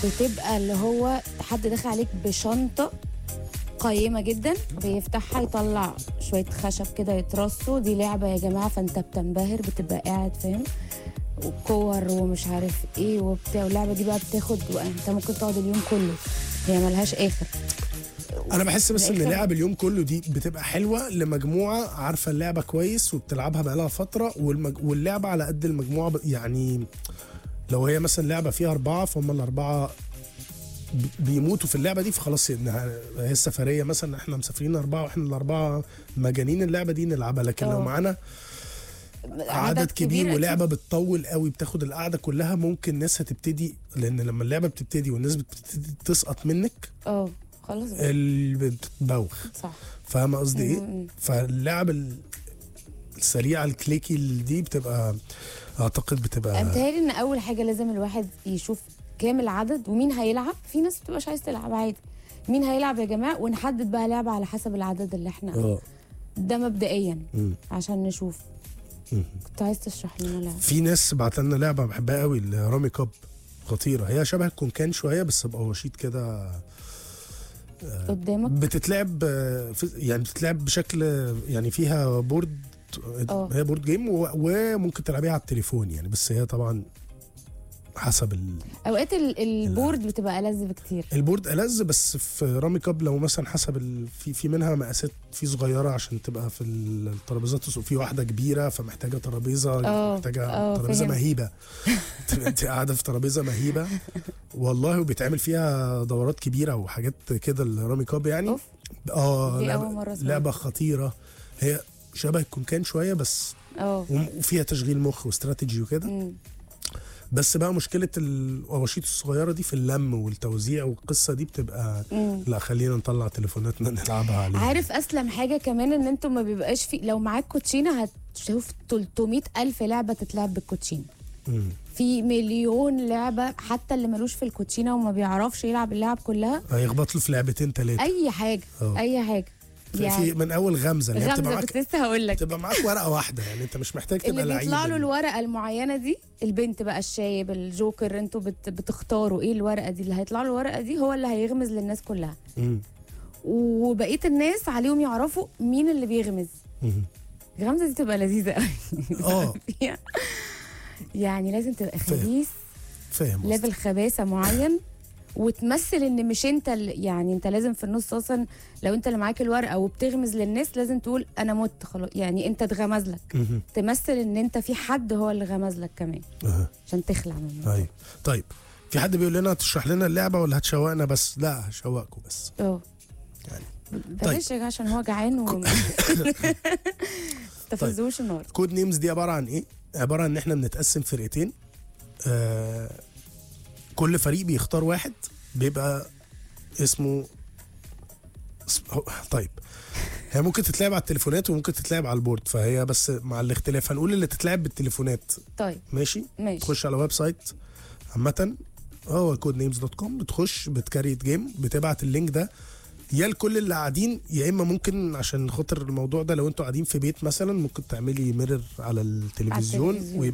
بتبقى اللي هو حد داخل عليك بشنطه قيمة جدا بيفتحها يطلع شوية خشب كده يترصوا دي لعبة يا جماعة فانت بتنبهر بتبقى قاعد فاهم وكور ومش عارف ايه وبتاع واللعبة دي بقى بتاخد انت ممكن تقعد اليوم كله هي ملهاش اخر انا بحس بس ان الآخر- لعب اليوم كله دي بتبقى حلوه لمجموعه عارفه اللعبه كويس وبتلعبها بقالها فتره والمج... واللعبه على قد المجموعه ب... يعني لو هي مثلا لعبه فيها اربعه فهم الاربعه بي- بيموتوا في اللعبه دي فخلاص إنها هي السفريه مثلا احنا مسافرين اربعه واحنا الاربعه مجانين اللعبه دي نلعبها لكن لو اه. معانا عدد كبير أكيد. ولعبه بتطول قوي بتاخد القعده كلها ممكن ناس هتبتدي لان لما اللعبه بتبتدي والناس بتبتدي تسقط منك اه خلاص بقى. اللي بتبوخ صح فاهمه قصدي ايه؟ مم. فاللعب ال- السريعه الكليكي اللي دي بتبقى اعتقد بتبقى متهيألي ان اول حاجه لازم الواحد يشوف كام العدد ومين هيلعب في ناس بتبقاش عايز تلعب عادي مين هيلعب يا جماعه ونحدد بقى لعبه على حسب العدد اللي احنا اه ده مبدئيا مم. عشان نشوف مم. كنت عايز تشرح لنا لعبه في ناس بعت لنا لعبه بحبها قوي الرامي كاب خطيره هي شبه الكونكان شويه بس بقواشيط كده قدامك بتتلعب آه، في- يعني بتتلعب بشكل آه، يعني فيها بورد اه. هي بورد جيم و- وممكن تلعبيها على التليفون يعني بس هي طبعا حسب ال... اوقات ال- البورد بتبقى ألذ بكتير البورد ألذ بس في رامي كاب لو مثلا حسب ال... في في منها مقاسات في صغيره عشان تبقى في ال- الترابيزات وفي واحده كبيره فمحتاجه ترابيزه اه، محتاجه اه، ترابيزه فهمت. مهيبه تبقى انت قاعده في ترابيزه مهيبه والله وبيتعمل فيها دورات كبيره وحاجات كده الرامي كاب يعني اوف اه دي لعبة, أول مرة أسمعها. لعبه خطيره هي شبه الكونكان شويه بس اه وم- وفيها تشغيل مخ واستراتيجي وكده مم. بس بقى مشكله القواشيط الصغيره دي في اللم والتوزيع والقصه دي بتبقى مم. لا خلينا نطلع تليفوناتنا نلعبها عليها عارف اسلم حاجه كمان ان انتوا ما بيبقاش في لو معاك كوتشينه هتشوف 300 الف لعبه تتلعب بالكوتشينه مم. في في مليون لعبه حتى اللي ملوش في الكوتشينه وما بيعرفش يلعب اللعب كلها هيخبط له في لعبتين ثلاثه اي حاجه اه. اي حاجه في من اول غمزه اللي هي بتبقى غمزه معاك كنت لسه هقول لك تبقى معاك ورقه واحده يعني انت مش محتاج تبقى اللي لعيب بيطلع له الورقه المعينه دي البنت بقى الشايب الجوكر انتوا بت بتختاروا ايه الورقه دي اللي هيطلع له الورقه دي هو اللي هيغمز للناس كلها مم. وبقيه الناس عليهم يعرفوا مين اللي بيغمز مم. الغمزه دي تبقى لذيذه قوي اه يعني لازم تبقى فاهم. خبيث فاهم قصدك. ليفل خباثه معين وتمثل ان مش انت ال- يعني انت لازم في النص اصلا لو انت اللي معاك الورقه وبتغمز للناس لازم تقول انا مت خلاص يعني انت اتغمز لك مم. تمثل ان انت في حد هو اللي غمز لك كمان أها. عشان تخلع منه ايوه طيب في حد بيقول لنا تشرح لنا اللعبه ولا هتشوقنا بس لا هشوقكم بس اه يعني. بلاش يا جماعة عشان هو جعان و تفزوش النار كود نيمز دي عباره عن ايه عباره عن ان احنا بنتقسم فرقتين آه كل فريق بيختار واحد بيبقى اسمه اسم... هو- طيب هي ممكن تتلعب على التليفونات وممكن تتلعب على البورد فهي بس مع الاختلاف هنقول اللي تتلعب بالتليفونات طيب ماشي ماشي تخش على ويب سايت عامة هو كود نيمز دوت كوم بتخش بتكريت جيم بتبعت اللينك ده يا لكل اللي قاعدين يا اما ممكن عشان خاطر الموضوع ده لو انتوا قاعدين في بيت مثلا ممكن تعملي ميرور على التلفزيون التلفزيون. ويبقى